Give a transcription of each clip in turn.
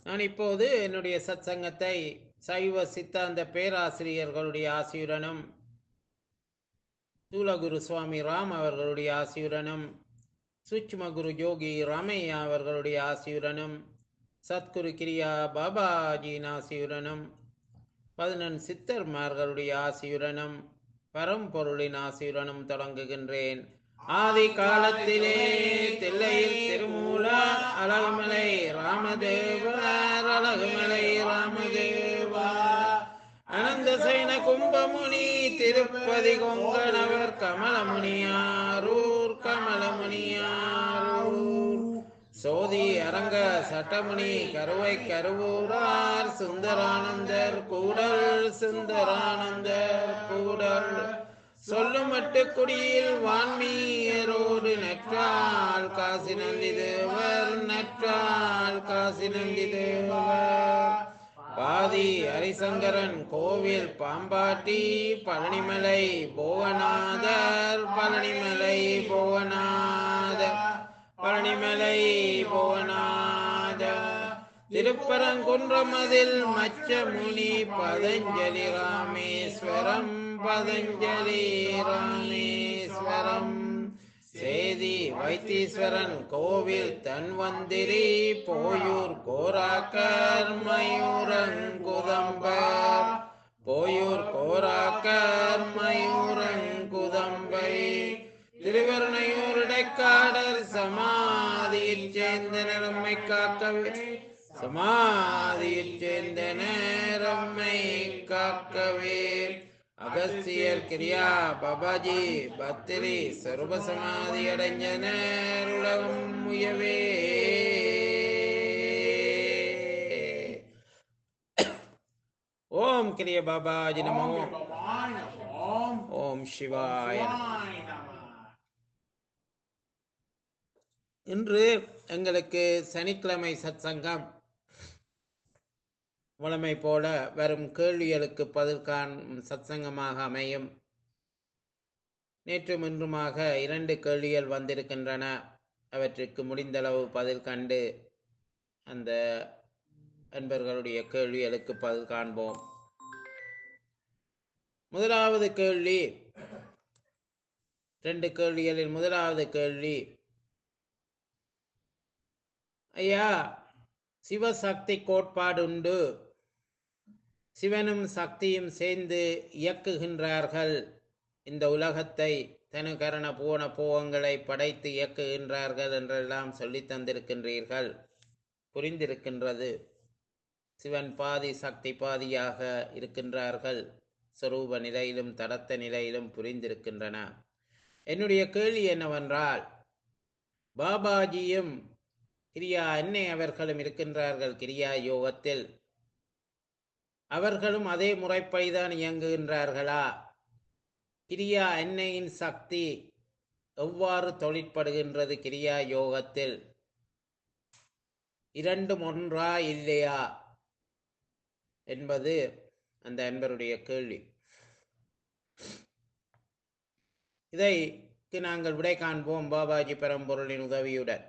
நான் இப்போது என்னுடைய சத்சங்கத்தை சைவ சித்தாந்த பேராசிரியர்களுடைய ஆசியுடனும் சூலகுரு சுவாமி ராம் அவர்களுடைய ஆசியுடனும் சூட்சும குரு யோகி ராமையா அவர்களுடைய ஆசியுடனும் சத்குரு கிரியா பாபாஜியின் ஆசியுடனும் பதினெண் சித்தர்மார்களுடைய ஆசியுடனும் பரம்பொருளின் ஆசியுடனும் தொடங்குகின்றேன் ஆதி காலத்திலே தில்லையில் திருமூலா அழகுமலை ராமதேவர் அழகுமலை ராமதேவா அனந்த சைன கும்பமுனி திருப்பதி கொங்கணவர் கமலமுனியாரூர் கமலமுனியாரூர் சோதி அரங்க சட்டமுனி கருவை கருவூரார் சுந்தரானந்தர் கூடல் சுந்தரானந்தர் கூடல் சொல்லுமட்டு குடியில் வான்மீயரோடு நற்றால் காசி நந்திதேவர் நற்றால் காசி நந்திதேவர் பாதி ஹரிசங்கரன் கோவில் பாம்பாட்டி பழனிமலை போகநாதர் பழனிமலை போகநாதர் பழனிமலை போகநாதர் திருப்பரங்குன்றமதில் மச்சமுனி பதஞ்சலி ராமேஸ்வரம் பதஞ்சலி ராமேஸ்வரம் சேதி வைத்தீஸ்வரன் கோவில் தன்வந்திரி போயூர் கோராக்கர் மயூரங்குதம்பர் போயூர் கோராக்கர் மயூரங்குதம்பை திருவருணையூர் இடைக்காடர் சமாதியில் சேர்ந்த நிறம்மை காக்கவே சமாதியில் சேர்ந்த நேரம்மை காக்கவே அகஸ்தியர் கிரியா பாபாஜி பத்திரி சர்வ சமாதி அடைஞ்ச நேர் உலகம் முயவே ஓம் கிரிய பாபாஜி நமோ ஓம் சிவாய நமோ. இன்று எங்களுக்கு சனிக்கிழமை சத்சங்கம் வழமை போல வரும் கேள்விகளுக்கு பதில் காணும் சத்சங்கமாக அமையும் நேற்றும் இன்றுமாக இரண்டு கேள்விகள் வந்திருக்கின்றன அவற்றுக்கு முடிந்தளவு பதில் கண்டு அந்த அன்பர்களுடைய கேள்விகளுக்கு பதில் காண்போம் முதலாவது கேள்வி ரெண்டு கேள்விகளில் முதலாவது கேள்வி ஐயா சிவசக்தி கோட்பாடுண்டு சிவனும் சக்தியும் சேர்ந்து இயக்குகின்றார்கள் இந்த உலகத்தை தனுகரண போன போகங்களை படைத்து இயக்குகின்றார்கள் என்றெல்லாம் சொல்லி தந்திருக்கின்றீர்கள் புரிந்திருக்கின்றது சிவன் பாதி சக்தி பாதியாக இருக்கின்றார்கள் சொரூப நிலையிலும் தடத்த நிலையிலும் புரிந்திருக்கின்றன என்னுடைய கேள்வி என்னவென்றால் பாபாஜியும் கிரியா அன்னை அவர்களும் இருக்கின்றார்கள் கிரியா யோகத்தில் அவர்களும் அதே முறைப்படிதான் இயங்குகின்றார்களா கிரியா அன்னையின் சக்தி எவ்வாறு தொழிற்படுகின்றது கிரியா யோகத்தில் இரண்டும் ஒன்றா இல்லையா என்பது அந்த அன்பருடைய கேள்வி இதைக்கு நாங்கள் விடை காண்போம் பாபாஜி பரம்பொருளின் உதவியுடன்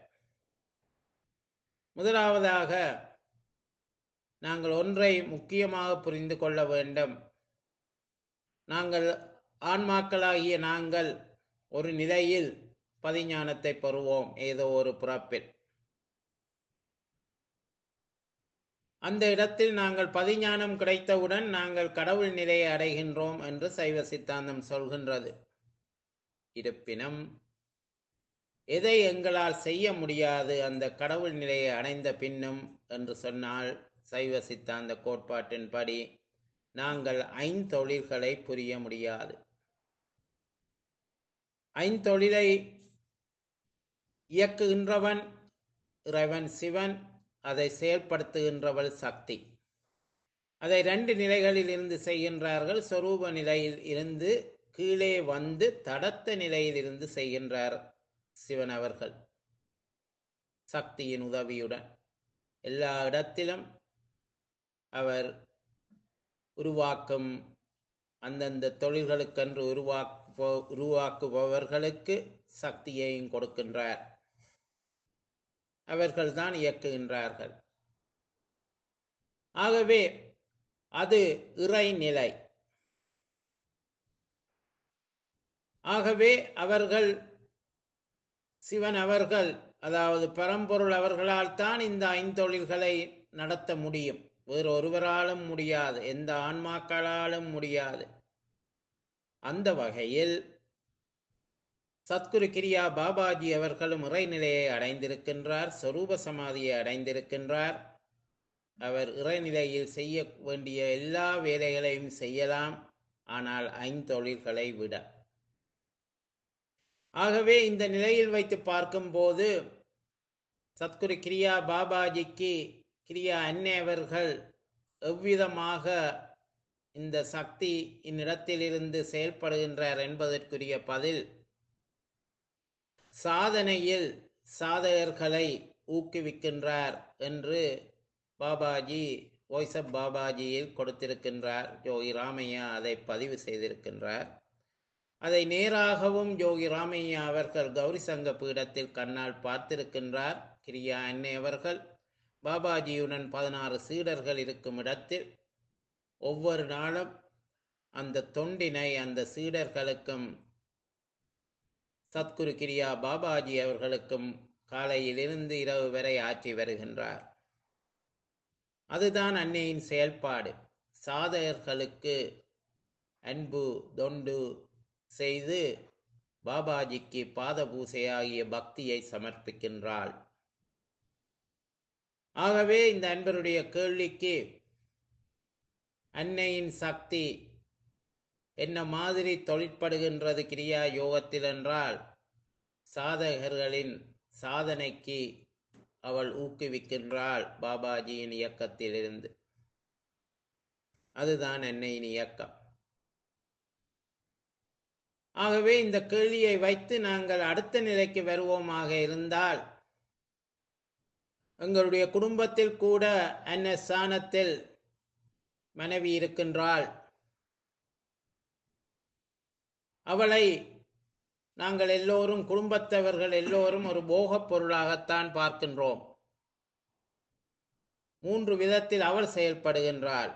முதலாவதாக நாங்கள் ஒன்றை முக்கியமாக புரிந்து கொள்ள வேண்டும் நாங்கள் ஆன்மாக்களாகிய நாங்கள் ஒரு நிலையில் பதிஞானத்தை பெறுவோம் ஏதோ ஒரு பிறப்பில் அந்த இடத்தில் நாங்கள் பதிஞானம் கிடைத்தவுடன் நாங்கள் கடவுள் நிலையை அடைகின்றோம் என்று சைவ சித்தாந்தம் சொல்கின்றது இருப்பினும் எதை எங்களால் செய்ய முடியாது அந்த கடவுள் நிலையை அடைந்த பின்னும் என்று சொன்னால் சைவ சித்தாந்த கோட்பாட்டின்படி நாங்கள் ஐந்தொழில்களை புரிய முடியாது ஐந்தொழிலை இயக்குகின்றவன் இறைவன் சிவன் அதை செயல்படுத்துகின்றவள் சக்தி அதை ரெண்டு நிலைகளில் இருந்து செய்கின்றார்கள் சொரூப நிலையில் இருந்து கீழே வந்து தடத்த நிலையில் இருந்து செய்கின்றார் சிவன் அவர்கள் சக்தியின் உதவியுடன் எல்லா இடத்திலும் அவர் உருவாக்கும் அந்தந்த தொழில்களுக்கென்று உருவாக்கு உருவாக்குபவர்களுக்கு சக்தியையும் கொடுக்கின்றார் அவர்கள்தான் இயக்குகின்றார்கள் ஆகவே அது இறைநிலை ஆகவே அவர்கள் சிவன் அவர்கள் அதாவது பரம்பொருள் அவர்களால் தான் இந்த ஐந்தொழில்களை நடத்த முடியும் வேறு ஒருவராலும் முடியாது எந்த ஆன்மாக்களாலும் முடியாது அந்த வகையில் சத்குரு கிரியா பாபாஜி அவர்களும் இறைநிலையை அடைந்திருக்கின்றார் சொரூப சமாதியை அடைந்திருக்கின்றார் அவர் இறைநிலையில் செய்ய வேண்டிய எல்லா வேலைகளையும் செய்யலாம் ஆனால் ஐந்தொழில்களை விட ஆகவே இந்த நிலையில் வைத்து பார்க்கும்போது சத்குரு கிரியா பாபாஜிக்கு கிரியா அன்னை அவர்கள் எவ்விதமாக இந்த சக்தி இந்நிலத்திலிருந்து செயல்படுகின்றார் என்பதற்குரிய பதில் சாதனையில் சாதகர்களை ஊக்குவிக்கின்றார் என்று பாபாஜி வாய்ஸ் ஆஃப் பாபாஜியில் கொடுத்திருக்கின்றார் யோகி ராமையா அதை பதிவு செய்திருக்கின்றார் அதை நேராகவும் யோகி ராமையா அவர்கள் கௌரி சங்க பீடத்தில் கண்ணால் பார்த்திருக்கின்றார் கிரியா அன்னை அவர்கள் பாபாஜியுடன் பதினாறு சீடர்கள் இருக்கும் இடத்தில் ஒவ்வொரு நாளும் அந்த தொண்டினை அந்த சீடர்களுக்கும் சத்குரு கிரியா பாபாஜி அவர்களுக்கும் காலையிலிருந்து இரவு வரை ஆற்றி வருகின்றார் அதுதான் அன்னையின் செயல்பாடு சாதகர்களுக்கு அன்பு தொண்டு செய்து பாபாஜிக்கு பாத பூசையாகிய பக்தியை சமர்ப்பிக்கின்றாள் ஆகவே இந்த அன்பருடைய கேள்விக்கு அன்னையின் சக்தி என்ன மாதிரி தொழிற்படுகின்றது கிரியா யோகத்தில் என்றால் சாதகர்களின் சாதனைக்கு அவள் ஊக்குவிக்கின்றாள் பாபாஜியின் இயக்கத்திலிருந்து அதுதான் அன்னையின் இயக்கம் ஆகவே இந்த கேள்வியை வைத்து நாங்கள் அடுத்த நிலைக்கு வருவோமாக இருந்தால் எங்களுடைய குடும்பத்தில் கூட அன்ன ஸ்தானத்தில் மனைவி இருக்கின்றாள் அவளை நாங்கள் எல்லோரும் குடும்பத்தவர்கள் எல்லோரும் ஒரு போகப் பொருளாகத்தான் பார்க்கின்றோம் மூன்று விதத்தில் அவள் செயல்படுகின்றாள்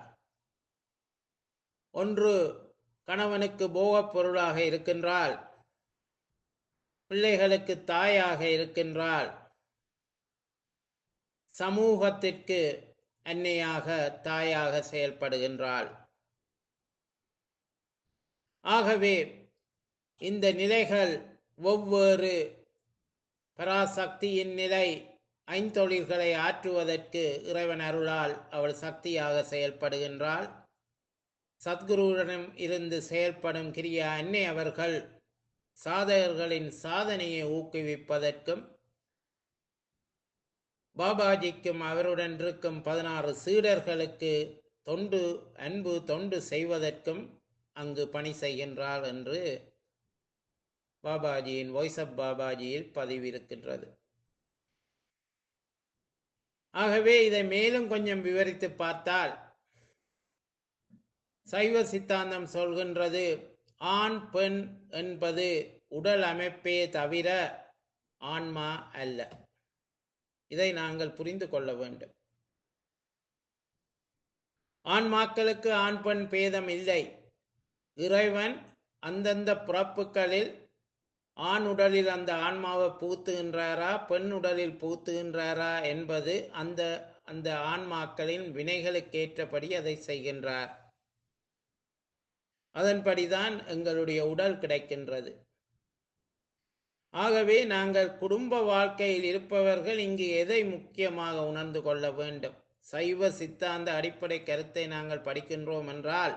ஒன்று கணவனுக்கு போகப் பொருளாக இருக்கின்றாள் பிள்ளைகளுக்கு தாயாக இருக்கின்றாள் சமூகத்திற்கு அன்னையாக தாயாக செயல்படுகின்றாள் ஆகவே இந்த நிலைகள் ஒவ்வொரு பராசக்தியின் நிலை ஐந்தொழில்களை ஆற்றுவதற்கு இறைவன் அருளால் அவள் சக்தியாக செயல்படுகின்றாள் சத்குருவுடனும் இருந்து செயல்படும் கிரியா அன்னை அவர்கள் சாதகர்களின் சாதனையை ஊக்குவிப்பதற்கும் பாபாஜிக்கும் அவருடன் இருக்கும் பதினாறு சீடர்களுக்கு தொண்டு அன்பு தொண்டு செய்வதற்கும் அங்கு பணி செய்கின்றாள் என்று பாபாஜியின் வாய்ஸ் ஆஃப் பாபாஜியில் பதிவிருக்கின்றது ஆகவே இதை மேலும் கொஞ்சம் விவரித்து பார்த்தால் சைவ சித்தாந்தம் சொல்கின்றது ஆண் பெண் என்பது உடல் அமைப்பே தவிர ஆன்மா அல்ல இதை நாங்கள் புரிந்து கொள்ள வேண்டும் ஆன்மாக்களுக்கு ஆண் பெண் பேதம் இல்லை இறைவன் அந்தந்த பிறப்புகளில் ஆண் உடலில் அந்த ஆன்மாவை பூத்துகின்றாரா பெண் உடலில் பூத்துகின்றாரா என்பது அந்த அந்த ஆன்மாக்களின் வினைகளுக்கேற்றபடி அதை செய்கின்றார் அதன்படிதான் எங்களுடைய உடல் கிடைக்கின்றது ஆகவே நாங்கள் குடும்ப வாழ்க்கையில் இருப்பவர்கள் இங்கு எதை முக்கியமாக உணர்ந்து கொள்ள வேண்டும் சைவ சித்தாந்த அடிப்படை கருத்தை நாங்கள் படிக்கின்றோம் என்றால்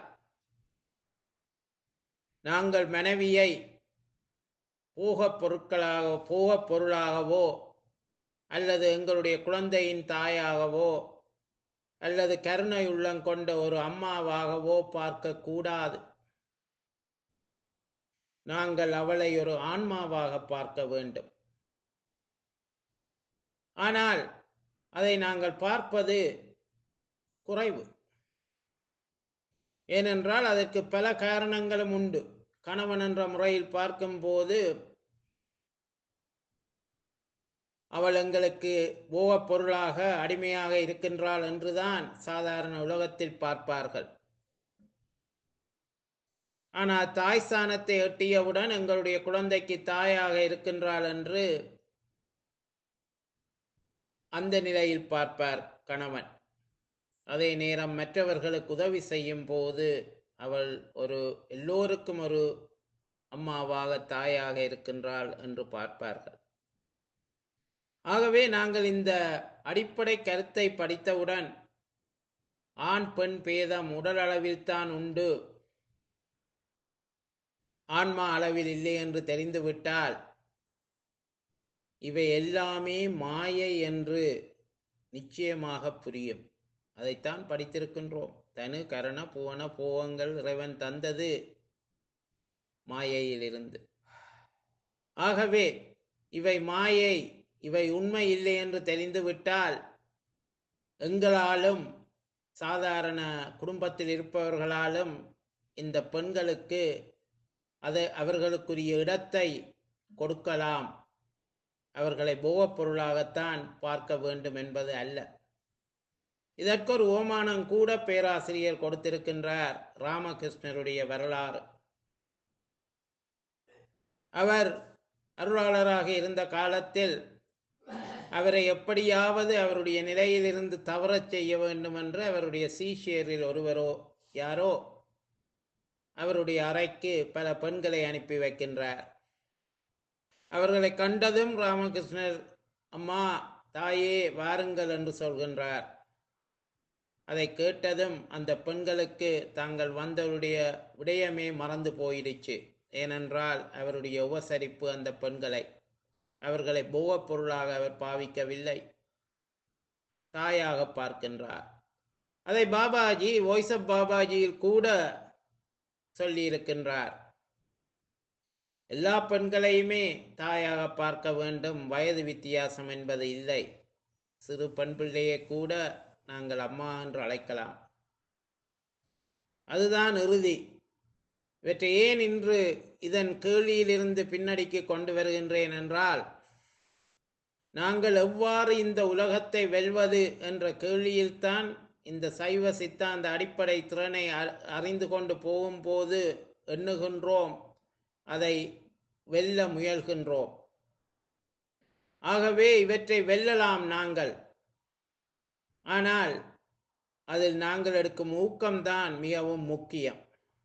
நாங்கள் மனைவியை போகப் பொருட்களாக போகப் பொருளாகவோ அல்லது எங்களுடைய குழந்தையின் தாயாகவோ அல்லது கருணை உள்ளம் கொண்ட ஒரு அம்மாவாகவோ பார்க்க கூடாது நாங்கள் அவளை ஒரு ஆன்மாவாக பார்க்க வேண்டும் ஆனால் அதை நாங்கள் பார்ப்பது குறைவு ஏனென்றால் அதற்கு பல காரணங்களும் உண்டு கணவன் என்ற முறையில் பார்க்கும்போது அவள் எங்களுக்கு போகப் பொருளாக அடிமையாக இருக்கின்றாள் என்றுதான் சாதாரண உலகத்தில் பார்ப்பார்கள் ஆனால் தாய் ஸ்தானத்தை எட்டியவுடன் எங்களுடைய குழந்தைக்கு தாயாக இருக்கின்றாள் என்று அந்த நிலையில் பார்ப்பார் கணவன் அதே நேரம் மற்றவர்களுக்கு உதவி செய்யும் போது அவள் ஒரு எல்லோருக்கும் ஒரு அம்மாவாக தாயாக இருக்கின்றாள் என்று பார்ப்பார்கள் ஆகவே நாங்கள் இந்த அடிப்படை கருத்தை படித்தவுடன் ஆண் பெண் பேதம் உடல் அளவில் தான் உண்டு ஆன்மா அளவில் இல்லை என்று தெரிந்துவிட்டால் இவை எல்லாமே மாயை என்று நிச்சயமாக புரியும் அதைத்தான் படித்திருக்கின்றோம் தனு கரண புவன போகங்கள் இறைவன் தந்தது மாயையிலிருந்து ஆகவே இவை மாயை இவை உண்மை இல்லை என்று தெரிந்துவிட்டால் எங்களாலும் சாதாரண குடும்பத்தில் இருப்பவர்களாலும் இந்த பெண்களுக்கு அதை அவர்களுக்குரிய இடத்தை கொடுக்கலாம் அவர்களை போகப் பொருளாகத்தான் பார்க்க வேண்டும் என்பது அல்ல இதற்கு ஒரு ஓமானம் கூட பேராசிரியர் கொடுத்திருக்கின்றார் ராமகிருஷ்ணருடைய வரலாறு அவர் அருளாளராக இருந்த காலத்தில் அவரை எப்படியாவது அவருடைய நிலையிலிருந்து தவறச் செய்ய வேண்டும் என்று அவருடைய சீஷியரில் ஒருவரோ யாரோ அவருடைய அறைக்கு பல பெண்களை அனுப்பி வைக்கின்றார் அவர்களை கண்டதும் ராமகிருஷ்ணர் அம்மா தாயே வாருங்கள் என்று சொல்கின்றார் அதை கேட்டதும் அந்த பெண்களுக்கு தாங்கள் வந்தவருடைய விடயமே மறந்து போயிடுச்சு ஏனென்றால் அவருடைய உபசரிப்பு அந்த பெண்களை அவர்களை போகப் பொருளாக அவர் பாவிக்கவில்லை தாயாக பார்க்கின்றார் அதை பாபாஜி வாய்ஸ் ஆஃப் பாபாஜியில் கூட சொல்லியிருக்கின்றார் எல்லா பெண்களையுமே தாயாக பார்க்க வேண்டும் வயது வித்தியாசம் என்பது இல்லை சிறு பெண் பிள்ளையை கூட நாங்கள் அம்மா என்று அழைக்கலாம் அதுதான் இறுதி இவற்றை ஏன் இன்று இதன் கேள்வியிலிருந்து பின்னடிக்கு கொண்டு வருகின்றேன் என்றால் நாங்கள் எவ்வாறு இந்த உலகத்தை வெல்வது என்ற கேள்வியில்தான் இந்த சைவ சித்தாந்த அடிப்படை திறனை அறிந்து கொண்டு போகும்போது எண்ணுகின்றோம் அதை வெல்ல முயல்கின்றோம் ஆகவே இவற்றை வெல்லலாம் நாங்கள் ஆனால் அதில் நாங்கள் எடுக்கும் ஊக்கம்தான் மிகவும் முக்கியம்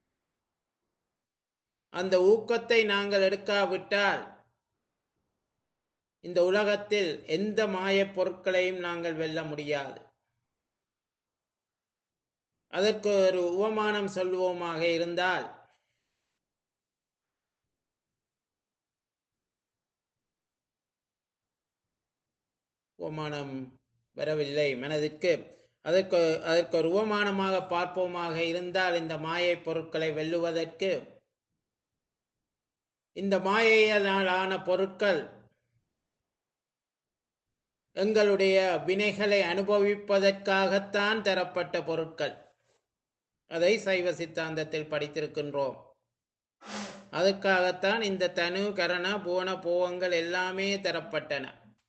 அந்த ஊக்கத்தை நாங்கள் எடுக்காவிட்டால் இந்த உலகத்தில் எந்த மாயப் பொருட்களையும் நாங்கள் வெல்ல முடியாது அதற்கு ஒரு உவமானம் சொல்லுவோமாக இருந்தால் உவமானம் வரவில்லை மனதிற்கு அதற்கு அதற்கு ஒரு உவமானமாக பார்ப்போமாக இருந்தால் இந்த மாயை பொருட்களை வெல்லுவதற்கு இந்த மாயையினாலான பொருட்கள் எங்களுடைய வினைகளை அனுபவிப்பதற்காகத்தான் தரப்பட்ட பொருட்கள் அதை சைவ சித்தாந்தத்தில் படித்திருக்கின்றோம் அதுக்காகத்தான் இந்த தனு கரண போன போவங்கள் எல்லாமே தரப்பட்டன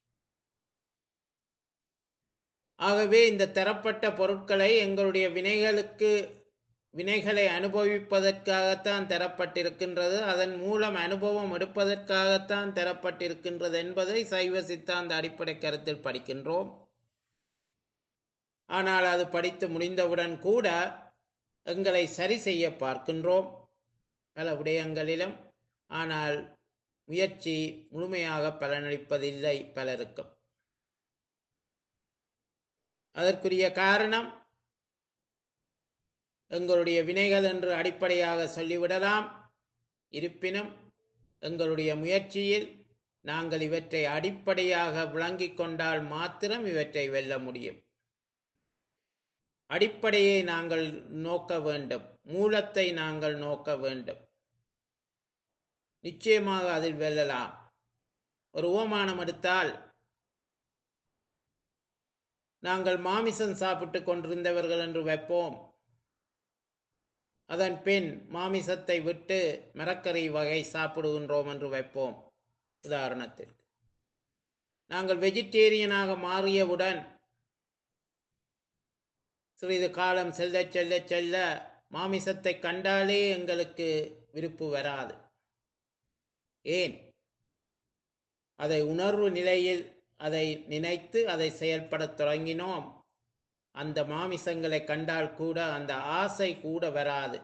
ஆகவே இந்த தரப்பட்ட பொருட்களை எங்களுடைய வினைகளுக்கு வினைகளை அனுபவிப்பதற்காகத்தான் தரப்பட்டிருக்கின்றது அதன் மூலம் அனுபவம் எடுப்பதற்காகத்தான் தரப்பட்டிருக்கின்றது என்பதை சைவ சித்தாந்த அடிப்படை கருத்தில் படிக்கின்றோம் ஆனால் அது படித்து முடிந்தவுடன் கூட எங்களை சரி செய்ய பார்க்கின்றோம் பல விடயங்களிலும் ஆனால் முயற்சி முழுமையாக பலனளிப்பதில்லை பலருக்கும் அதற்குரிய காரணம் எங்களுடைய வினைகள் என்று அடிப்படையாக சொல்லிவிடலாம் இருப்பினும் எங்களுடைய முயற்சியில் நாங்கள் இவற்றை அடிப்படையாக விளங்கிக் கொண்டால் மாத்திரம் இவற்றை வெல்ல முடியும் அடிப்படையை நாங்கள் நோக்க வேண்டும் மூலத்தை நாங்கள் நோக்க வேண்டும் நிச்சயமாக அதில் வெல்லலாம் ஒரு ஓமானம் எடுத்தால் நாங்கள் மாமிசம் சாப்பிட்டு கொண்டிருந்தவர்கள் என்று வைப்போம் அதன் பின் மாமிசத்தை விட்டு மரக்கறி வகை சாப்பிடுகின்றோம் என்று வைப்போம் உதாரணத்திற்கு நாங்கள் வெஜிடேரியனாக மாறியவுடன் சிறிது காலம் செல்ல செல்ல செல்ல மாமிசத்தை கண்டாலே எங்களுக்கு விருப்பு வராது ஏன் அதை உணர்வு நிலையில் அதை நினைத்து அதை செயல்படத் தொடங்கினோம் அந்த மாமிசங்களை கண்டால் கூட அந்த ஆசை கூட வராது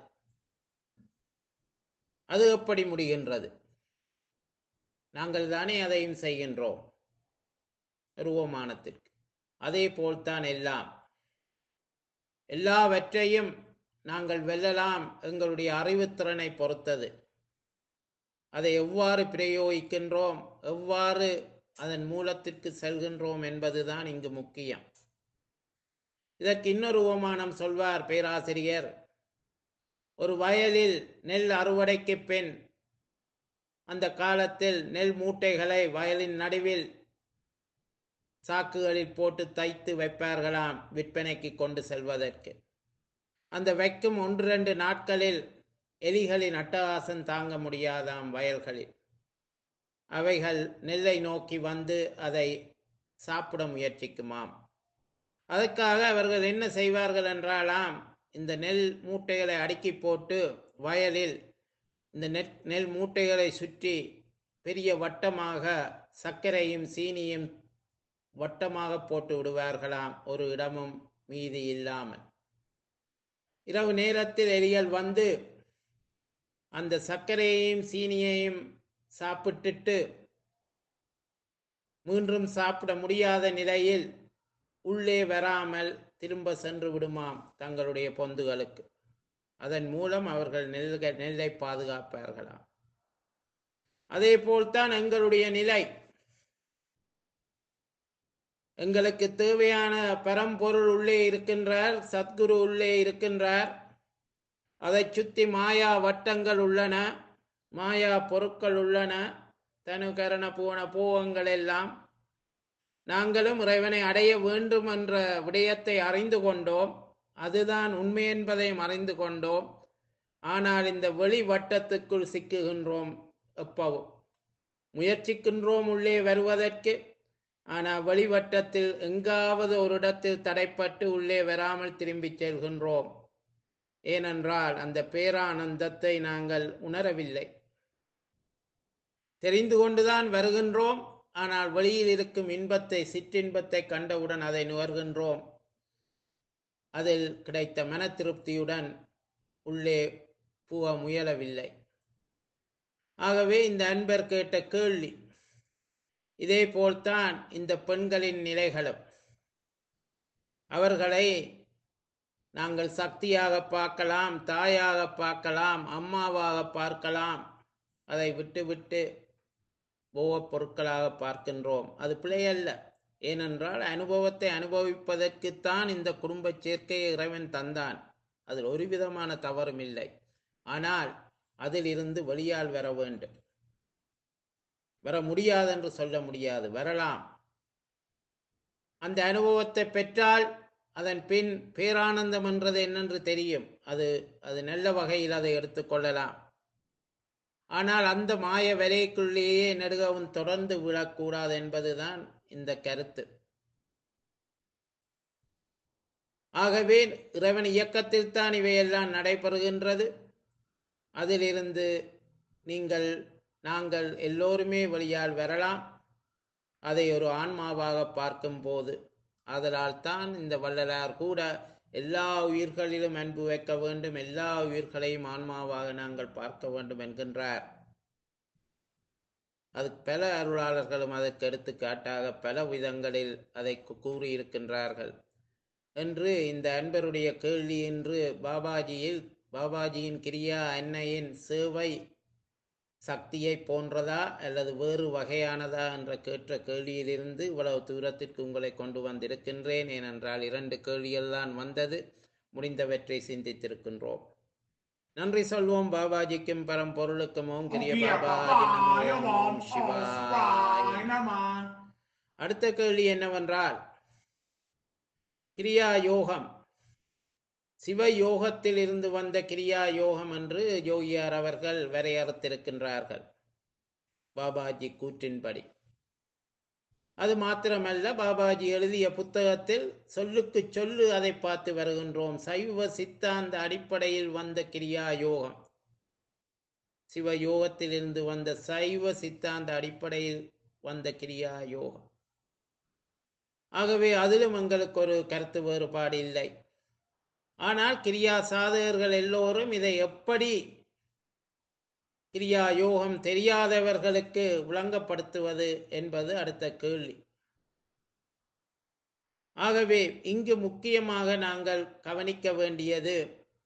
அது எப்படி முடிகின்றது நாங்கள் தானே அதையும் செய்கின்றோம் ரூபமானத்திற்கு அதே போல்தான் எல்லாம் எல்லாவற்றையும் நாங்கள் வெல்லலாம் எங்களுடைய அறிவுத்திறனை பொறுத்தது அதை எவ்வாறு பிரயோகிக்கின்றோம் எவ்வாறு அதன் மூலத்திற்கு செல்கின்றோம் என்பதுதான் இங்கு முக்கியம் இதற்கு இன்னொரு உபமானம் சொல்வார் பேராசிரியர் ஒரு வயலில் நெல் அறுவடைக்கு பின் அந்த காலத்தில் நெல் மூட்டைகளை வயலின் நடுவில் சாக்குகளில் போட்டு தைத்து வைப்பார்களாம் விற்பனைக்கு கொண்டு செல்வதற்கு அந்த வைக்கும் ஒன்று ரெண்டு நாட்களில் எலிகளின் அட்டகாசம் தாங்க முடியாதாம் வயல்களில் அவைகள் நெல்லை நோக்கி வந்து அதை சாப்பிட முயற்சிக்குமாம் அதற்காக அவர்கள் என்ன செய்வார்கள் என்றாலாம் இந்த நெல் மூட்டைகளை அடுக்கி போட்டு வயலில் இந்த நெல் நெல் மூட்டைகளை சுற்றி பெரிய வட்டமாக சர்க்கரையும் சீனியும் வட்டமாக போட்டு விடுவார்களாம் ஒரு இடமும் மீதி இல்லாமல் இரவு நேரத்தில் எலிகள் வந்து அந்த சர்க்கரையையும் சீனியையும் சாப்பிட்டுட்டு மீண்டும் சாப்பிட முடியாத நிலையில் உள்ளே வராமல் திரும்ப சென்று விடுமாம் தங்களுடைய பொந்துகளுக்கு அதன் மூலம் அவர்கள் நெல்க நெல்லை பாதுகாப்பார்களாம் அதே போல்தான் எங்களுடைய நிலை எங்களுக்கு தேவையான பரம்பொருள் உள்ளே இருக்கின்றார் சத்குரு உள்ளே இருக்கின்றார் அதை சுத்தி மாயா வட்டங்கள் உள்ளன மாயா பொருட்கள் உள்ளன தனுகரண போன போகங்கள் எல்லாம் நாங்களும் இறைவனை அடைய வேண்டும் என்ற விடயத்தை அறிந்து கொண்டோம் அதுதான் உண்மை என்பதையும் அறிந்து கொண்டோம் ஆனால் இந்த வெளி வட்டத்துக்குள் சிக்குகின்றோம் எப்பவும் முயற்சிக்கின்றோம் உள்ளே வருவதற்கு ஆனால் வெளிவட்டத்தில் எங்காவது ஒரு இடத்தில் தடைப்பட்டு உள்ளே வராமல் திரும்பிச் செல்கின்றோம் ஏனென்றால் அந்த பேரானந்தத்தை நாங்கள் உணரவில்லை தெரிந்து கொண்டுதான் வருகின்றோம் ஆனால் வெளியில் இருக்கும் இன்பத்தை சிற்றின்பத்தை கண்டவுடன் அதை நுகர்கின்றோம் அதில் கிடைத்த மன திருப்தியுடன் உள்ளே புக முயலவில்லை ஆகவே இந்த அன்பர் கேட்ட கேள்வி இதே போல்தான் இந்த பெண்களின் நிலைகளும் அவர்களை நாங்கள் சக்தியாக பார்க்கலாம் தாயாக பார்க்கலாம் அம்மாவாக பார்க்கலாம் அதை விட்டு விட்டு போகப் பொருட்களாக பார்க்கின்றோம் அது பிழையல்ல ஏனென்றால் அனுபவத்தை அனுபவிப்பதற்குத்தான் இந்த குடும்ப சேர்க்கையை இறைவன் தந்தான் அதில் ஒரு விதமான தவறும் இல்லை ஆனால் அதில் இருந்து வெளியால் வர வேண்டும் வர முடியாது என்று சொல்ல முடியாது வரலாம் அந்த அனுபவத்தை பெற்றால் அதன் பின் பேரானந்தம் என்றது என்னென்று தெரியும் அது அது நல்ல வகையில் அதை எடுத்துக்கொள்ளலாம் ஆனால் அந்த மாய வலைக்குள்ளேயே நெடுகவும் தொடர்ந்து விழக்கூடாது என்பதுதான் இந்த கருத்து ஆகவே இறைவன் இயக்கத்தில் தான் இவையெல்லாம் நடைபெறுகின்றது அதிலிருந்து நீங்கள் நாங்கள் எல்லோருமே வழியால் வரலாம் அதை ஒரு ஆன்மாவாக பார்க்கும்போது அதனால் தான் இந்த வள்ளலார் கூட எல்லா உயிர்களிலும் அன்பு வைக்க வேண்டும் எல்லா உயிர்களையும் ஆன்மாவாக நாங்கள் பார்க்க வேண்டும் என்கின்றார் அது பல அருளாளர்களும் அதற்கு எடுத்துக்காட்டாக பல விதங்களில் அதை கு- கூறியிருக்கின்றார்கள் என்று இந்த அன்பருடைய கேள்வி என்று பாபாஜியில் பாபாஜியின் கிரியா அன்னையின் சேவை சக்தியை போன்றதா அல்லது வேறு வகையானதா என்ற கேட்ட கேள்வியிலிருந்து இவ்வளவு தூரத்திற்கு உங்களை கொண்டு வந்திருக்கின்றேன் ஏனென்றால் இரண்டு கேள்விகள் தான் வந்தது முடிந்தவற்றை சிந்தித்திருக்கின்றோம் நன்றி சொல்வோம் பாபாஜிக்கும் பரம்பொருளுக்கும் ஓம் கிரிய கிரிய பாபாஜி பாபாய நமோ ஓம் ஓம் சிவாய சிவாய நம அடுத்த கேள்வி என்னவென்றால் கிரியா யோகம் சிவ யோகத்தில் இருந்து வந்த கிரியா யோகம் என்று யோகியார் அவர்கள் வரையறுத்திருக்கின்றார்கள் பாபாஜி கூற்றின்படி அது மாத்திரமல்ல பாபாஜி எழுதிய புத்தகத்தில் சொல்லுக்கு சொல்லு அதை பார்த்து வருகின்றோம் சைவ சித்தாந்த அடிப்படையில் வந்த கிரியா யோகம் சிவ யோகத்திலிருந்து வந்த சைவ சித்தாந்த அடிப்படையில் வந்த கிரியா யோகம் ஆகவே அதிலும் எங்களுக்கு ஒரு கருத்து வேறுபாடு இல்லை ஆனால் கிரியா சாதகர்கள் எல்லோரும் இதை எப்படி கிரியா யோகம் தெரியாதவர்களுக்கு விளங்கப்படுத்துவது என்பது அடுத்த கேள்வி ஆகவே இங்கு முக்கியமாக நாங்கள் கவனிக்க வேண்டியது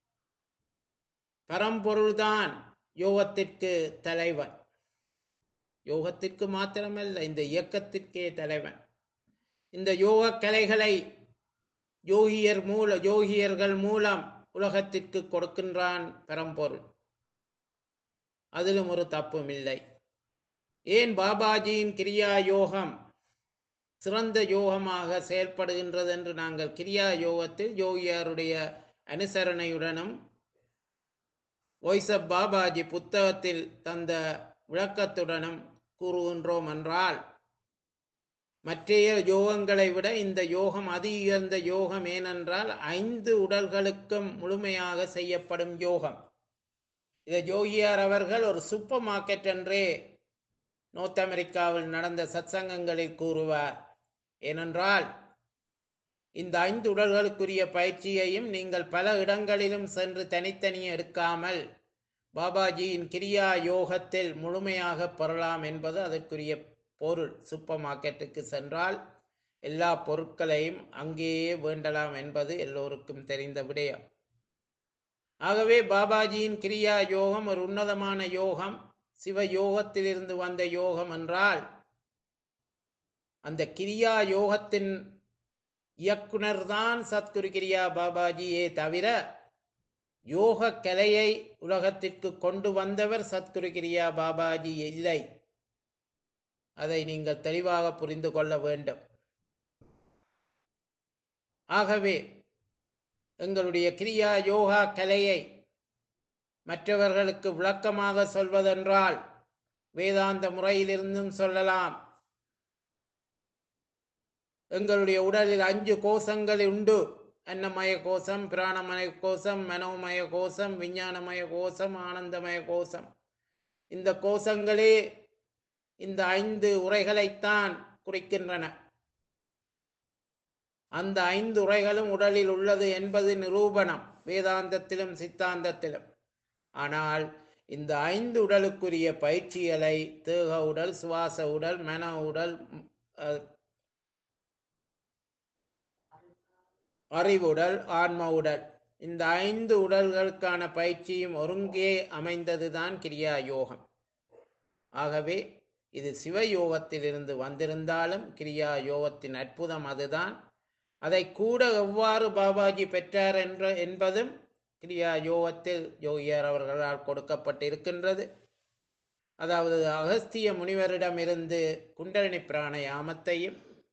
பரம்பொருள்தான் யோகத்திற்கு தலைவன் யோகத்திற்கு மாத்திரமல்ல இந்த இயக்கத்திற்கே தலைவன் இந்த யோக கலைகளை யோகியர் மூல யோகியர்கள் மூலம் உலகத்திற்கு கொடுக்கின்றான் பரம்பொருள் அதிலும் ஒரு தப்பும் இல்லை ஏன் பாபாஜியின் கிரியா யோகம் சிறந்த யோகமாக செயல்படுகின்றது என்று நாங்கள் கிரியா யோகத்தில் யோகியாருடைய அனுசரணையுடனும் வாய்ஸ் ஆஃப் பாபாஜி புத்தகத்தில் தந்த விளக்கத்துடனும் கூறுகின்றோம் என்றால் மற்றைய யோகங்களை விட இந்த யோகம் அதி உயர்ந்த யோகம் ஏனென்றால் ஐந்து உடல்களுக்கும் முழுமையாக செய்யப்படும் யோகம் இதை யோகியார் அவர்கள் ஒரு சூப்பர் மார்க்கெட் என்றே நோர்த் அமெரிக்காவில் நடந்த சத்சங்கங்களில் கூறுவார் ஏனென்றால் இந்த ஐந்து உடல்களுக்குரிய பயிற்சியையும் நீங்கள் பல இடங்களிலும் சென்று தனித்தனியே எடுக்காமல் பாபாஜியின் கிரியா யோகத்தில் முழுமையாக பெறலாம் என்பது அதற்குரிய பொருள் சூப்பர் மார்க்கெட்டுக்கு சென்றால் எல்லா பொருட்களையும் அங்கேயே வேண்டலாம் என்பது எல்லோருக்கும் தெரிந்த விடயம் ஆகவே பாபாஜியின் கிரியா யோகம் ஒரு உன்னதமான யோகம் சிவ யோகத்திலிருந்து வந்த யோகம் என்றால் அந்த கிரியா யோகத்தின் இயக்குனர் தான் சத்குரு கிரியா பாபாஜியே தவிர யோக கலையை உலகத்திற்கு கொண்டு வந்தவர் சத்குரு கிரியா பாபாஜி இல்லை அதை நீங்கள் தெளிவாக புரிந்து கொள்ள வேண்டும் ஆகவே எங்களுடைய கிரியா யோகா கலையை மற்றவர்களுக்கு விளக்கமாக சொல்வதென்றால் வேதாந்த முறையிலிருந்தும் சொல்லலாம் எங்களுடைய உடலில் அஞ்சு கோஷங்கள் உண்டு அன்னமய கோஷம் பிராணமய கோஷம் மனோமய கோஷம் விஞ்ஞானமய கோஷம் ஆனந்தமய கோஷம் இந்த கோஷங்களே இந்த ஐந்து உரைகளைத்தான் குறிக்கின்றன அந்த ஐந்து உரைகளும் உடலில் உள்ளது என்பது நிரூபணம் வேதாந்தத்திலும் சித்தாந்தத்திலும் ஆனால் இந்த ஐந்து உடலுக்குரிய பயிற்சிகளை தேக உடல் சுவாச உடல் மன உடல் அஹ், அறிவுடல் ஆன்ம உடல் இந்த ஐந்து உடல்களுக்கான பயிற்சியும் ஒருங்கே அமைந்ததுதான் கிரியா யோகம் ஆகவே இது சிவயோகத்திலிருந்து வந்திருந்தாலும் கிரியா யோகத்தின் அற்புதம் அதுதான் அதை கூட எவ்வாறு பாபாஜி பெற்றார் என்ற என்பதும் கிரியா யோகத்தில் யோகியார் அவர்களால் கொடுக்கப்பட்டிருக்கின்றது அதாவது அகஸ்திய முனிவரிடமிருந்து குண்டலினி பிராணயாமத்தையும்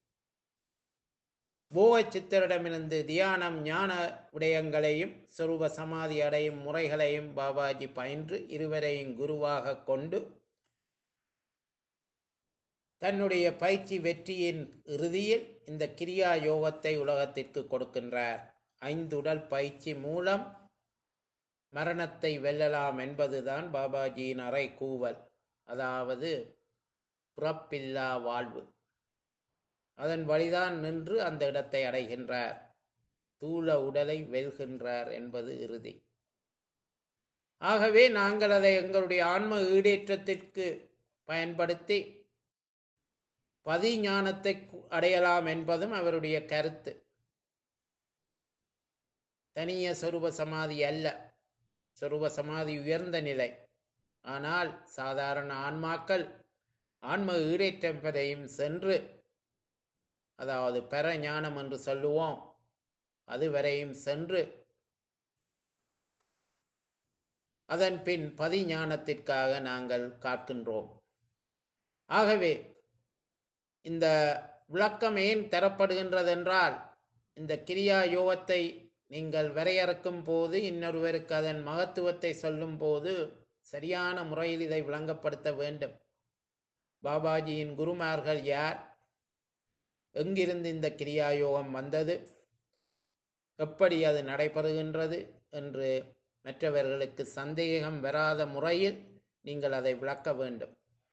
போக சித்தரிடமிருந்து தியானம் ஞான விடயங்களையும் சொரூப சமாதி அடையும் முறைகளையும் பாபாஜி பயின்று இருவரையும் குருவாக கொண்டு தன்னுடைய பயிற்சி வெற்றியின் இறுதியில் இந்த கிரியா யோகத்தை உலகத்திற்கு கொடுக்கின்றார் ஐந்து உடல் பயிற்சி மூலம் மரணத்தை வெல்லலாம் என்பதுதான் பாபாஜியின் அறை கூவல் அதாவது பிறப்பில்லா வாழ்வு அதன் வழிதான் நின்று அந்த இடத்தை அடைகின்றார் தூள உடலை வெல்கின்றார் என்பது இறுதி ஆகவே நாங்கள் அதை எங்களுடைய ஆன்ம ஈடேற்றத்திற்கு பயன்படுத்தி பதி ஞானத்தை கு- அடையலாம் என்பதும் அவருடைய கருத்து தனிய சொரூப சமாதி அல்ல சொரூப சமாதி உயர்ந்த நிலை ஆனால் சாதாரண ஆன்மாக்கள் ஆன்ம ஈடேற்றம்பதையும் சென்று அதாவது பெற ஞானம் என்று சொல்லுவோம் அதுவரையும் சென்று அதன் பின் பதி ஞானத்திற்காக நாங்கள் காக்கின்றோம் ஆகவே இந்த விளக்கம் ஏன் தரப்படுகின்றதென்றால் இந்த கிரியா யோகத்தை நீங்கள் வரையறுக்கும் போது இன்னொருவருக்கு அதன் மகத்துவத்தை சொல்லும் போது சரியான முறையில் இதை விளங்கப்படுத்த வேண்டும் பாபாஜியின் குருமார்கள் யார் எங்கிருந்து இந்த கிரியாயோகம் வந்தது எப்படி அது நடைபெறுகின்றது என்று மற்றவர்களுக்கு சந்தேகம் வராத முறையில் நீங்கள் அதை விளக்க வேண்டும்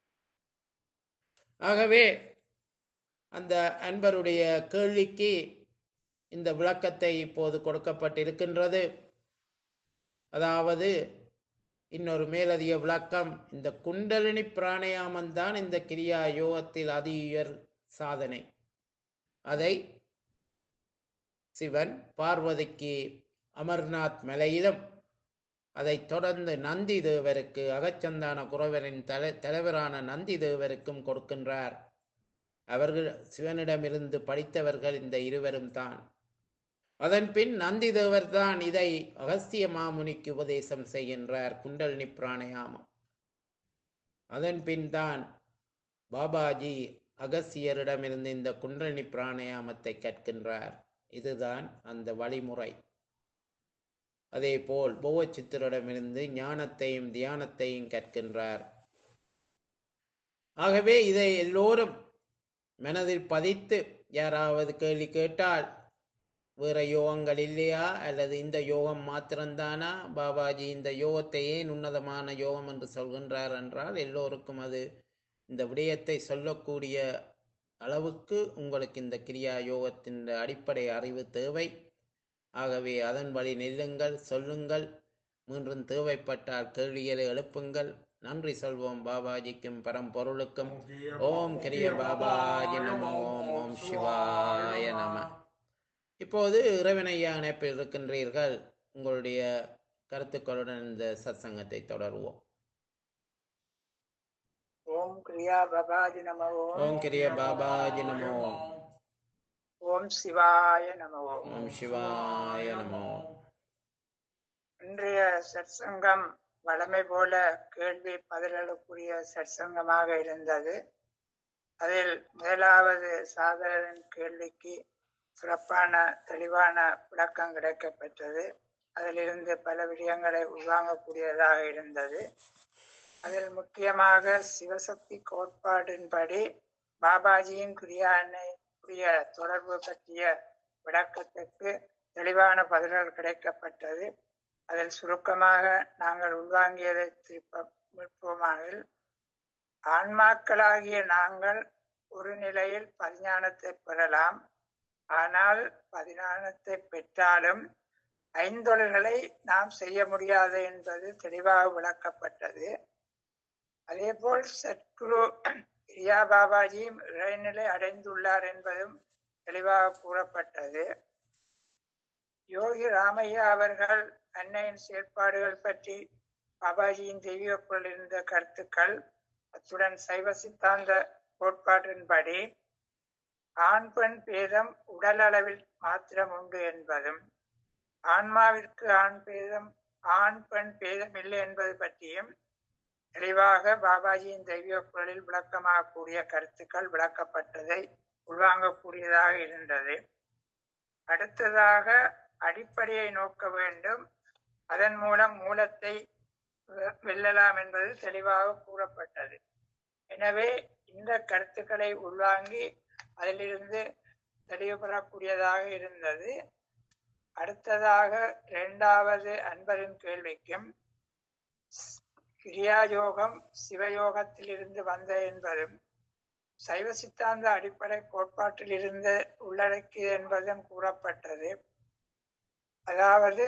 ஆகவே அந்த அன்பருடைய கேள்விக்கு இந்த விளக்கத்தை இப்போது கொடுக்கப்பட்டிருக்கின்றது அதாவது இன்னொரு மேலதிக விளக்கம் இந்த குண்டலினி பிராணயாமம் தான் இந்த கிரியா யோகத்தில் அதி உயர் சாதனை அதை சிவன் பார்வதிக்கு அமர்நாத் மலையிலும் அதைத் தொடர்ந்து நந்தி தேவருக்கு அகச்சந்தான குறவரின் தலை தலைவரான நந்தி தேவருக்கும் கொடுக்கின்றார் அவர்கள் சிவனிடமிருந்து படித்தவர்கள் இந்த இருவரும் தான் அதன் பின் நந்தி தேவர் தான் இதை அகஸ்திய மாமுனிக்கு உபதேசம் செய்கின்றார் குண்டலினி பிராணயாமம் அதன் பின் தான் பாபாஜி அகஸ்தியரிடமிருந்து இந்த குண்டலினி பிராணயாமத்தை கற்கின்றார் இதுதான் அந்த வழிமுறை அதே போல் போவச்சித்தரிடமிருந்து ஞானத்தையும் தியானத்தையும் கற்கின்றார் ஆகவே இதை எல்லோரும் மனதில் பதித்து யாராவது கேள்வி கேட்டால் வேற யோகங்கள் இல்லையா அல்லது இந்த யோகம் மாத்திரம்தானா பாபாஜி இந்த யோகத்தை ஏன் உன்னதமான யோகம் என்று சொல்கின்றார் என்றால் எல்லோருக்கும் அது இந்த விடயத்தை சொல்லக்கூடிய அளவுக்கு உங்களுக்கு இந்த கிரியா யோகத்தின் அடிப்படை அறிவு தேவை ஆகவே அதன் வழி நெல்லுங்கள் சொல்லுங்கள் மீண்டும் தேவைப்பட்டால் கேள்விகளை எழுப்புங்கள் நன்றி சொல்வோம் பாபாஜிக்கும் பரம்பொருளுக்கும் ஓம் கிரிய பாபாஜி நம ஓம் ஓம் சிவாய நம இப்போது இறைவனையா இணைப்பில் இருக்கின்றீர்கள் உங்களுடைய கருத்துக்களுடன் இந்த சத்சங்கத்தை தொடருவோம் ஓம் கிரியா பபாஜி நம ஓம் ஓம் கிரிய பாபாஜி நம ஓம் ஓம் சிவாய நம ஓம் ஓம் சிவாய நம ஓம் இன்றைய சற்சங்கம் வழமை போல கேள்வி பதில்களுக்குரிய சற்சங்கமாக இருந்தது அதில் முதலாவது சாதகரின் கேள்விக்கு சிறப்பான தெளிவான விளக்கம் கிடைக்கப்பெற்றது அதிலிருந்து பல விடயங்களை உள்வாங்கக்கூடியதாக இருந்தது அதில் முக்கியமாக சிவசக்தி கோட்பாடின்படி பாபாஜியின் கிரியானை உரிய தொடர்பு பற்றிய விளக்கத்துக்கு தெளிவான பதில்கள் கிடைக்கப்பட்டது அதில் சுருக்கமாக நாங்கள் உள்வாங்கியதை திருப்ப மீட்போமானால் ஆன்மாக்களாகிய நாங்கள் ஒரு நிலையில் பதிஞானத்தை பெறலாம் ஆனால் பதிஞானத்தை பெற்றாலும் ஐந்தொழில்களை நாம் செய்ய முடியாது என்பது தெளிவாக விளக்கப்பட்டது அதேபோல் சத்குரு கிரியா பாபாஜியும் இறைநிலை அடைந்துள்ளார் என்பதும் தெளிவாக கூறப்பட்டது யோகி ராமையா அவர்கள் அன்னையின் செயற்பாடுகள் பற்றி பாபாஜியின் தெய்வீக குரல் இருந்த கருத்துக்கள் அத்துடன் சைவ சித்தாந்த கோட்பாட்டின்படி ஆண் பெண் பேதம் உடல் அளவில் மாத்திரம் உண்டு என்பதும் ஆன்மாவிற்கு ஆண் பேதம் ஆண் பெண் பேதம் இல்லை என்பது பற்றியும் தெளிவாக பாபாஜியின் தெய்வீக குரலில் விளக்கமாக கூடிய கருத்துக்கள் விளக்கப்பட்டதை உள்வாங்கக்கூடியதாக இருந்தது அடுத்ததாக அடிப்படையை நோக்க வேண்டும் அதன் மூலம் மூலத்தை வெ- வெல்லலாம் என்பது தெளிவாக கூறப்பட்டது எனவே இந்த கருத்துக்களை உள்வாங்கி அதிலிருந்து தெளிவு பெறக்கூடியதாக இருந்தது அடுத்ததாக இரண்டாவது அன்பரின் கேள்விக்கும் கிரியாயோகம் சிவயோகத்திலிருந்து வந்த என்பதும் சைவ சித்தாந்த அடிப்படை கோட்பாட்டில் இருந்து உள்ளடக்கியது என்பதும் கூறப்பட்டது அதாவது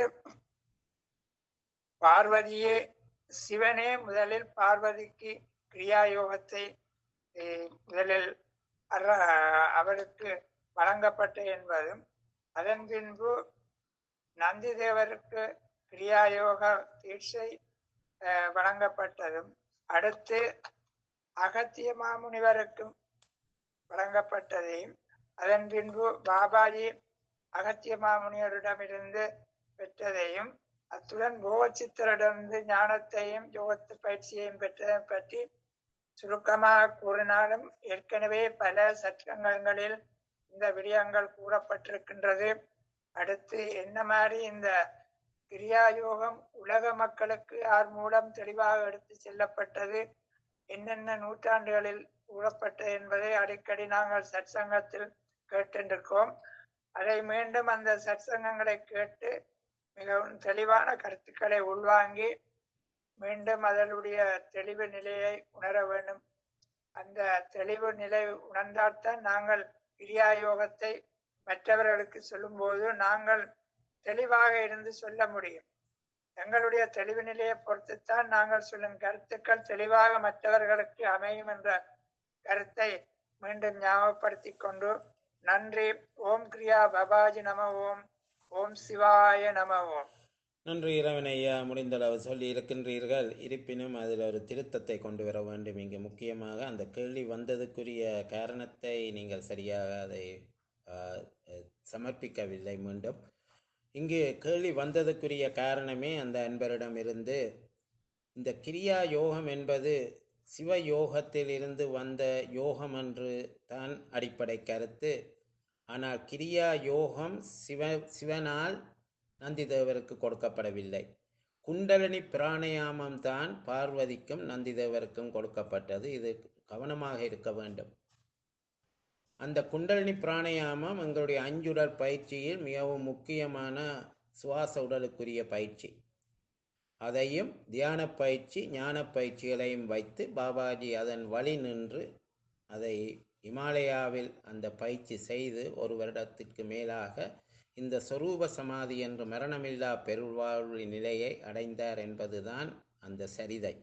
பார்வதியே சிவனே முதலில் பார்வதிக்கு கிரியாயோகத்தை eh, முதலில் அர- அவருக்கு வழங்கப்பட்ட என்பதும் அதன் பின்பு நந்தி தேவருக்கு கிரியாயோக தீட்சை அஹ், வழங்கப்பட்டதும் அடுத்து அகத்திய மாமுனிவருக்கும் வழங்கப்பட்டதையும் அதன் பின்பு பாபாஜி அகத்திய மாமுனிவரிடமிருந்து பெற்றதையும் அத்துடன் போகச்சித்தரிடமிருந்து ஞானத்தையும் யோகத்து பயிற்சியையும் பெற்றதை பற்றி சுருக்கமாக கூறினாலும் ஏற்கனவே பல சட்டங்களில் இந்த விடயங்கள் கூறப்பட்டிருக்கின்றது அடுத்து என்ன மாதிரி இந்த கிரியாயோகம் உலக மக்களுக்கு யார் மூலம் தெளிவாக எடுத்து செல்லப்பட்டது என்னென்ன நூற்றாண்டுகளில் கூறப்பட்டது என்பதை அடிக்கடி நாங்கள் சற்சங்கத்தில் கேட்டிருக்கோம் அதை மீண்டும் அந்த சற்சங்கங்களை கேட்டு மிகவும் தெளிவான கருத்துக்களை உள்வாங்கி மீண்டும் அதனுடைய தெளிவு நிலையை உணர வேண்டும் அந்த தெளிவு நிலை உணர்ந்தால்தான் நாங்கள் கிரியா யோகத்தை மற்றவர்களுக்கு சொல்லும்போது நாங்கள் தெளிவாக இருந்து சொல்ல முடியும் எங்களுடைய தெளிவு நிலையை பொறுத்துத்தான் நாங்கள் சொல்லும் கருத்துக்கள் தெளிவாக மற்றவர்களுக்கு அமையும் என்ற கருத்தை மீண்டும் ஞாபகப்படுத்திக் கொண்டு நன்றி ஓம் கிரியா பபாஜி நம ஓம் ஓம் சிவாய நம ஓம் நன்றி இறைவன் ஐயா முடிந்தளவு சொல்லி இருக்கின்றீர்கள் இருப்பினும் அதில் ஒரு திருத்தத்தை கொண்டு வர வேண்டும் இங்கு முக்கியமாக அந்த கேள்வி வந்ததுக்குரிய காரணத்தை நீங்கள் சரியாக அதை ஆ, அஹ், சமர்ப்பிக்கவில்லை மீண்டும் இங்கு கேள்வி வந்ததுக்குரிய காரணமே அந்த அன்பரிடமிருந்து இந்த கிரியா யோகம் என்பது சிவ யோகத்தில் இருந்து வந்த யோகம் என்று தான் அடிப்படை கருத்து ஆனால் கிரியா யோகம் சிவ சிவனால் நந்திதேவருக்கு கொடுக்கப்படவில்லை குண்டலினி பிராணயாமம் தான் பார்வதிக்கும் நந்திதேவருக்கும் கொடுக்கப்பட்டது இது கவனமாக இருக்க வேண்டும் அந்த குண்டலினி பிராணயாமம் எங்களுடைய அஞ்சுடல் பயிற்சியில் மிகவும் முக்கியமான சுவாச உடலுக்குரிய பயிற்சி அதையும் தியான பயிற்சி ஞான பயிற்சிகளையும் வைத்து பாபாஜி அதன் வழி நின்று அதை இமாலயாவில் அந்த பயிற்சி செய்து ஒரு வருடத்திற்கு மேலாக இந்த சொரூப சமாதி என்ற மரணமில்லா பெருவாழ்வு நிலையை அடைந்தார் என்பதுதான் அந்த சரிதை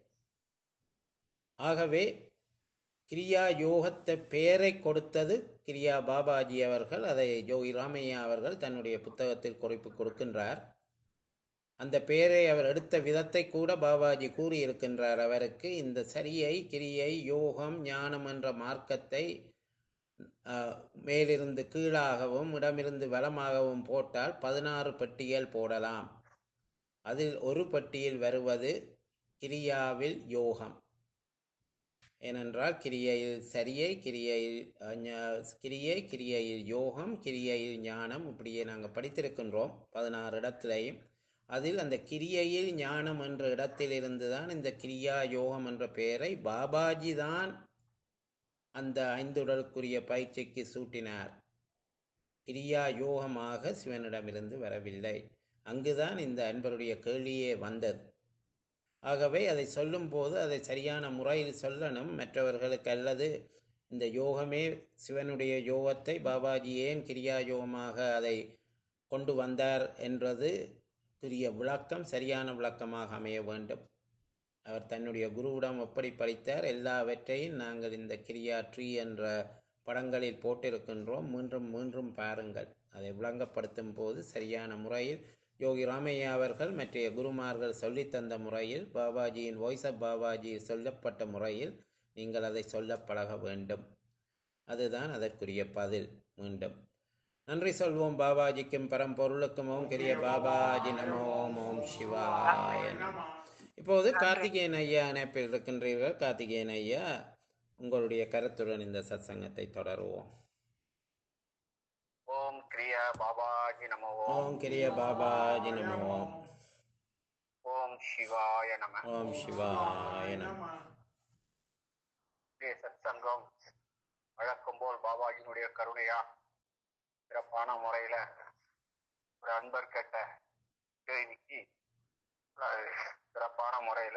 ஆகவே கிரியா யோகத்தை பெயரை கொடுத்தது கிரியா பாபாஜி அவர்கள் அதை ஜோகி ராமையா அவர்கள் தன்னுடைய புத்தகத்தில் குறிப்பு கொடுக்கின்றார் அந்த பெயரை அவர் எடுத்த விதத்தை கூட பாபாஜி கூறியிருக்கின்றார் அவருக்கு இந்த சரியை கிரியை யோகம் ஞானம் என்ற மார்க்கத்தை அஹ், மேலிருந்து கீழாகவும் இடமிருந்து வலமாகவும் போட்டால் பதினாறு பட்டியல் போடலாம் அதில் ஒரு பட்டியல் வருவது கிரியாவில் யோகம் ஏனென்றால் கிரியையில் சரியை கிரியையில் அஹ், ஞ- கிரியை கிரியையில் யோகம் கிரியையில் ஞானம் இப்படியே நாங்கள் படித்திருக்கின்றோம் பதினாறு இடத்திலையும் அதில் அந்த கிரியையில் ஞானம் என்ற இடத்திலிருந்து தான் இந்த கிரியா யோகம் என்ற பெயரை பாபாஜி தான் அந்த ஐந்துடலுக்குரிய பயிற்சிக்கு சூட்டினார் கிரியா யோகமாக சிவனிடமிருந்து வரவில்லை அங்குதான் இந்த அன்பருடைய கேள்வியே வந்தது ஆகவே அதை சொல்லும்போது அதை சரியான முறையில் சொல்லணும் மற்றவர்களுக்கு அல்லது இந்த யோகமே சிவனுடைய யோகத்தை பாபாஜி ஏன் கிரியா யோகமாக அதை கொண்டு வந்தார் என்றது புரிய விளக்கம் சரியான விளக்கமாக அமைய வேண்டும் அவர் தன்னுடைய குருவிடம் எப்படி படித்தார் எல்லாவற்றையும் நாங்கள் இந்த கிரியா ட்ரீ என்ற படங்களில் போட்டிருக்கின்றோம் மீண்டும் மீண்டும் பாருங்கள் அதை விளங்கப்படுத்தும் போது சரியான முறையில் யோகி ராமையா அவர்கள் மற்ற குருமார்கள் சொல்லித் தந்த முறையில் பாபாஜியின் வாய்ஸ் ஆஃப் பாபாஜி சொல்லப்பட்ட முறையில் நீங்கள் அதை சொல்ல பழக வேண்டும் அதுதான் அதற்குரிய பதில் மீண்டும் நன்றி சொல்வோம் பாபாஜிக்கும் பரம்பொருளுக்கும் ஓம் கிரிய பாபாஜி நமோ ஓம் ஓம் சிவாய நமோ. இப்போது கார்த்திகேயன் ஐயா இணைப்பில் இருக்கின்றீர்கள் கார்த்திகேயன் ஐயா உங்களுடைய கருத்துடன் இந்த சத்சங்கத்தை தொடருவோம் ஓம் கிரியா பாபாஜி நம ஓம் ஓம் கிரிய பாபாஜி நமோ ஓம் சிவாய நம ஓம் சிவாய நமோ இன்றைய சத்சங்கம் வழக்கம் போல் பாபாஜியினுடைய கருணையா சிறப்பான முறையில ஒரு அன்பர் கேட்ட கேள்விக்கு அஹ், சிறப்பான முறையில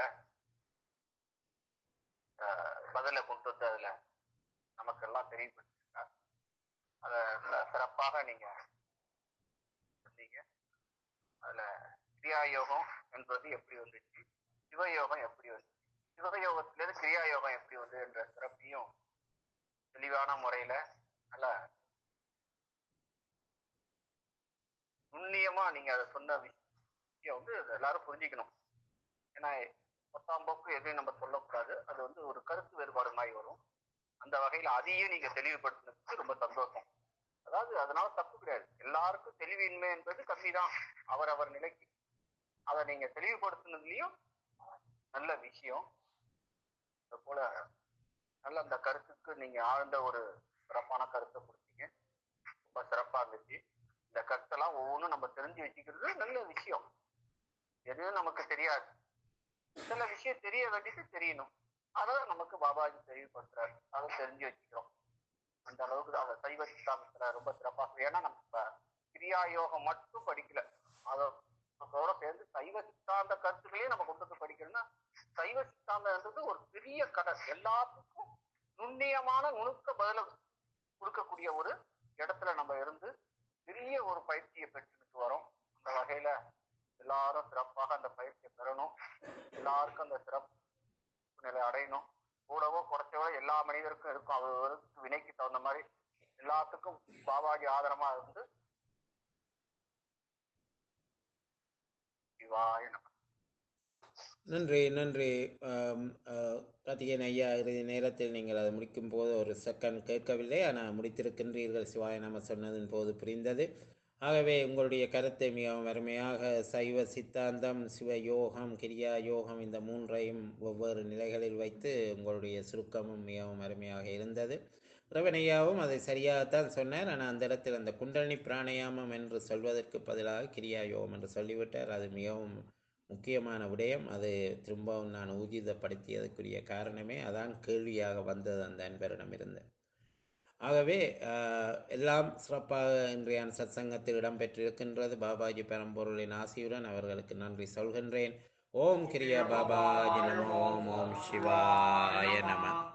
அஹ், பதிலை கொண்டு வந்து அதுல நமக்கெல்லாம் தெரியப்படுத்திருக்கார் அத ச- சிறப்பாக நீங்க சொன்னீங்க அதுல கிரியா யோகம் என்பது எப்படி வந்துச்சு சிவயோகம் எப்படி வந்துச்சு சிவயோகத்திலிருந்து கிரியா யோகம் எப்படி வந்து என்ற சிறப்பையும் தெளிவான முறையில நல்ல நுண்ணியமா நீங்க அதை சொன்ன விஷயம் வந்து அதை எல்லாரும் புரிஞ்சுக்கணும் ஏன்னா பத்தாம் போக்கு எதையும் நம்ம சொல்லக்கூடாது அது வந்து ஒரு கருத்து வேறுபாடு மாதிரி வரும் அந்த வகையில அதையும் நீங்க தெளிவுபடுத்தினதுக்கு ரொம்ப சந்தோஷம் அதாவது அதனால தப்பு கிடையாது எல்லாருக்கும் தெளிவின்மை என்பது கம்மிதான் அவரவர் நிலைக்கு அதை நீங்க தெளிவுபடுத்தினதுலயும் நல்ல விஷயம் அது போல நல்ல அந்த கருத்துக்கு நீங்க ஆழ்ந்த ஒரு சிறப்பான கருத்தை கொடுத்தீங்க ரொம்ப சிறப்பா இருந்துச்சு இந்த கருத்தெல்லாம் ஒவ்வொன்றும் நம்ம தெரிஞ்சு வச்சுக்கிறது நல்ல விஷயம் எதுவும் நமக்கு தெரியாது சில விஷயம் தெரிய வேண்டியது தெரியணும் அதை நமக்கு பாபாஜி தெளிவுபடுத்துறாரு அதை தெரிஞ்சு வச்சுக்கிறோம் அந்த அளவுக்கு அந்த சைவ சித்தாந்தத்துல ரொம்ப சிறப்பாக ஏன்னா நம்ம இப்ப கிரியா யோகம் மட்டும் படிக்கல அதோட சேர்ந்து சைவ சித்தாந்த கருத்துக்களையும் நம்ம கொண்டு வந்து படிக்கணும்னா சைவ சித்தாந்தம்ன்றது ஒரு பெரிய கடல் எல்லாத்துக்கும் நுண்ணியமான நுணுக்க பதில கொடுக்கக்கூடிய ஒரு இடத்துல நம்ம இருந்து பெரிய ஒரு பயிற்சியை பெற்றுக்கிட்டு வரோம் அந்த வகையில எல்லாரும் சிறப்பாக அந்த பயிற்சியை பெறணும் எல்லாருக்கும் அந்த சிறப்பு நிலை அடையணும் கூடவோ குறைச்சவோ எல்லா மனிதருக்கும் இருக்கும் அவருக்கு வினைக்கு தகுந்த மாதிரி எல்லாத்துக்கும் பாபாஜி ஆதரமா இருந்து சிவாய நம நன்றி நன்றி ஆம், ஆ, கார்த்திகேயன் ஐயா இறுதி நேரத்தில் நீங்கள் அதை முடிக்கும் போது ஒரு செகண்ட் கேட்கவில்லை ஆனால் முடித்திருக்கின்றீர்கள் சிவாய நம சொன்னதன் போது புரிந்தது ஆகவே உங்களுடைய கருத்தை மிகவும் அருமையாக சைவ சித்தாந்தம் சிவ யோகம் கிரியா யோகம் இந்த மூன்றையும் ஒவ்வொரு நிலைகளில் வைத்து உங்களுடைய சுருக்கமும் மிகவும் அருமையாக இருந்தது ரவணையாவும் அதை சரியாகத்தான் சொன்னார் ஆனால் அந்த இடத்தில் அந்த குண்டலினி பிராணாயாமம் என்று சொல்வதற்கு பதிலாக கிரியா யோகம் என்று சொல்லிவிட்டார் அது மிகவும் முக்கியமான விடயம் அது திரும்பவும் நான் ஊர்ஜிதப்படுத்தியதற்குரிய காரணமே அதான் கேள்வியாக வந்தது அந்த அன்பரிடமிருந்து ஆகவே ஆஹ், எல்லாம் சிறப்பாக இன்றைய சத்சங்கத்தில் இடம்பெற்றிருக்கின்றது பாபாஜி பெரம்பொருளின் ஆசியுடன் அவர்களுக்கு நன்றி சொல்கின்றேன் ஓம் கிரியா பாபாஜி நம ஓம் ஓம் சிவாய நம